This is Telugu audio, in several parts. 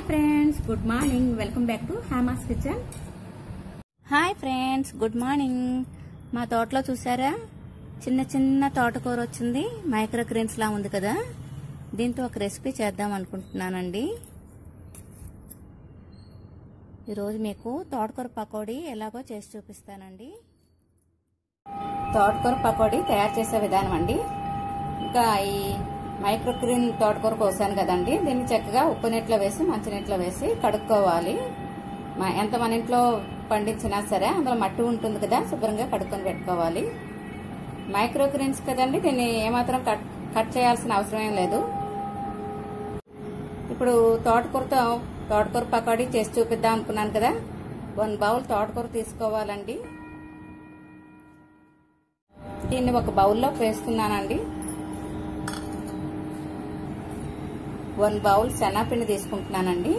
hi friends good morning welcome back to Hyma's kitchen hi friends good morning మా తోటలో చూసారా చిన్న చిన్న తోటకూర వచ్చింది మైక్రో గ్రీన్స్ లా ఉంది కదా దీంతో ఒక రెసిపీ చేద్దాం అనుకుంటున్నానండి ఈరోజు మీకు తోటకూర పకోడీ ఎలాగో చేసి చూపిస్తానండి తోటకూర పకోడీ తయారు చేసే విధానం అండి ఇంకా ఈ మైక్రో గ్రీన్ తోటకూర కోసాను కదండి దీన్ని చక్కగా ఉప్పు నీటిలో వేసి మంచినీటిలో వేసి కడుక్కోవాలి ఎంత మన ఇంట్లో పండించినా సరే అందులో మట్టి ఉంటుంది కదా శుభ్రంగా కడుక్కొని పెట్టుకోవాలి మైక్రో గ్రీన్స్ కదండి దీన్ని ఏమాత్రం కట్ కట్ చేయాల్సిన అవసరం ఏం లేదు ఇప్పుడు తోటకూరతో తోటకూర పకోడీ చేసి చూపిద్దాం అనుకున్నాను కదా వన్ బౌల్ తోటకూర తీసుకోవాలండి దీన్ని ఒక బౌల్లో వేస్తున్నానండి వన్ బౌల్ శనగపిండి తీసుకుంటున్నానండి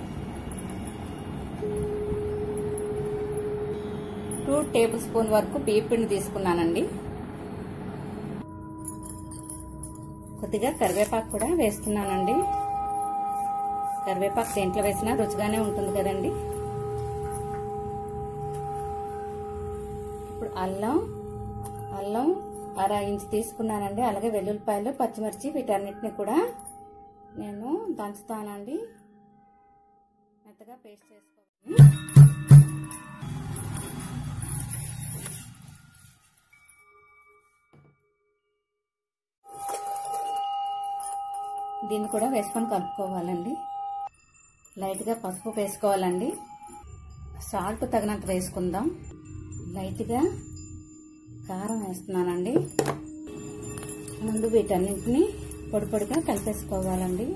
టూ టేబుల్ స్పూన్ వరకు బియ్య పిండి తీసుకున్నానండి కొద్దిగా కరివేపాకు కూడా వేస్తున్నానండి కరివేపాకు దేంట్లో వేసినా రుచిగానే ఉంటుంది కదండి ఇప్పుడు అల్లం అల్లం అర ఇంచ్ తీసుకున్నానండి అలాగే వెల్లుల్లిపాయలు పచ్చిమిర్చి వీటన్నిటిని కూడా నేను దంచుతానండి మెత్తగా పేస్ట్ చేసుకోవాలి దీన్ని కూడా వేసుకొని కలుపుకోవాలండి లైట్గా పసుపు వేసుకోవాలండి సాల్ట్ తగినంత వేసుకుందాం లైట్గా కారం వేస్తున్నానండి ముందు వీటన్నింటినీ పొడి పొడిగా కలిపేసుకోవాలండి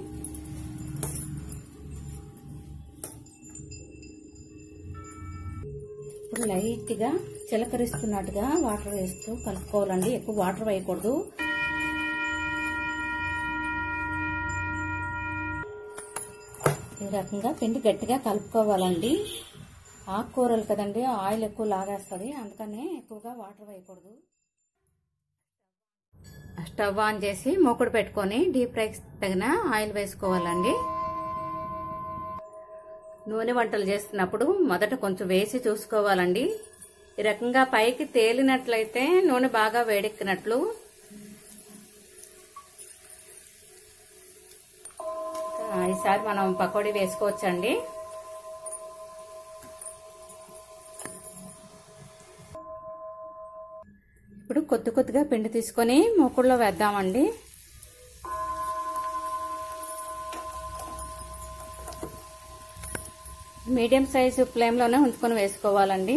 ఇప్పుడు లైట్గా చిలకరిస్తున్నట్టుగా వాటర్ వేస్తూ కలుపుకోవాలండి ఎక్కువ వాటర్ వేయకూడదు ఈ రకంగా పిండి గట్టిగా కలుపుకోవాలండి ఆకుకూరలు కదండి ఆయిల్ ఎక్కువ లాగేస్తుంది అందుకనే ఎక్కువగా వాటర్ వేయకూడదు స్టవ్ ఆన్ చేసి మూకుడు పెట్టుకొని డీప్ ఫ్రైకి తగిన ఆయిల్ వేసుకోవాలండి నూనె వంటలు చేస్తున్నప్పుడు మొదట కొంచెం వేసి చూసుకోవాలండి ఈ రకంగా పైకి తేలినట్లయితే నూనె బాగా వేడెక్కినట్లు ఈసారి మనం పకోడీ వేసుకోవచ్చండి ఇప్పుడు కొద్ది కొద్దిగా పిండి తీసుకొని మూకుడులో వేద్దామండి మీడియం సైజు ఫ్లేమ్లోనే ఉంచుకొని వేసుకోవాలండి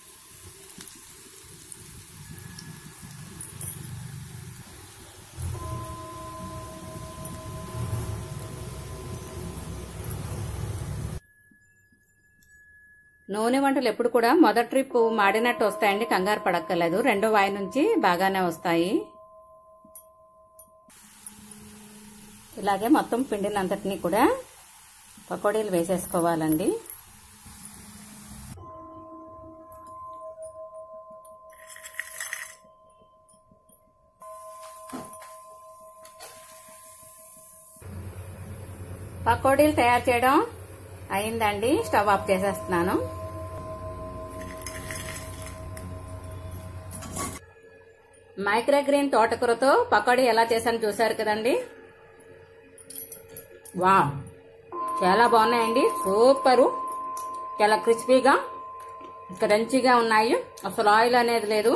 నూనె వంటలు ఎప్పుడు కూడా మొదటి ట్రిప్ మాడినట్టు వస్తాయండి కంగారు పడక్కర్లేదు రెండో వాయి నుంచి బాగానే వస్తాయి ఇలాగే మొత్తం పిండినంతటినీ కూడా పకోడీలు వేసేసుకోవాలండి పకోడీలు తయారు చేయడం అయిందండి స్టవ్ ఆఫ్ చేసేస్తున్నాను మైక్రోగ్రీన్ తోటకూరతో పకోడీ ఎలా చేశాను చూసారు కదండి వా చాలా బాగున్నాయండి సూపరు చాలా క్రిస్పీగా క్రంచీగా ఉన్నాయి అసలు ఆయిల్ అనేది లేదు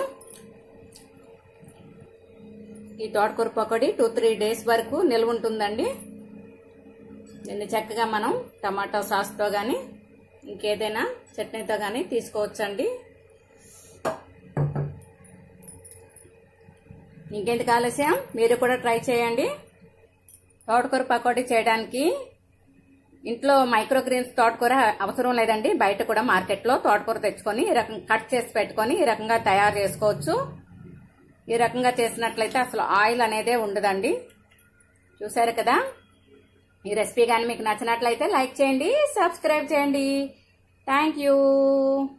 ఈ తోటకూర పకోడీ టూ త్రీ డేస్ వరకు నిల్వ ఉంటుందండి దీన్ని చక్కగా మనం టమాటో సాస్తో కానీ ఇంకేదైనా చట్నీతో కానీ తీసుకోవచ్చండి ఇంకెందుకు ఆలస్యం మీరు కూడా ట్రై చేయండి తోటకూర పకోడీ చేయడానికి ఇంట్లో మైక్రోగ్రీన్స్ తోటకూర అవసరం లేదండి బయట కూడా మార్కెట్లో తోటకూర తెచ్చుకొని ఈ రకం కట్ చేసి పెట్టుకొని ఈ రకంగా తయారు చేసుకోవచ్చు ఈ రకంగా చేసినట్లయితే అసలు ఆయిల్ అనేదే ఉండదండి చూసారు కదా ఈ రెసిపీ కానీ మీకు నచ్చినట్లయితే లైక్ చేయండి సబ్స్క్రైబ్ చేయండి థ్యాంక్ యూ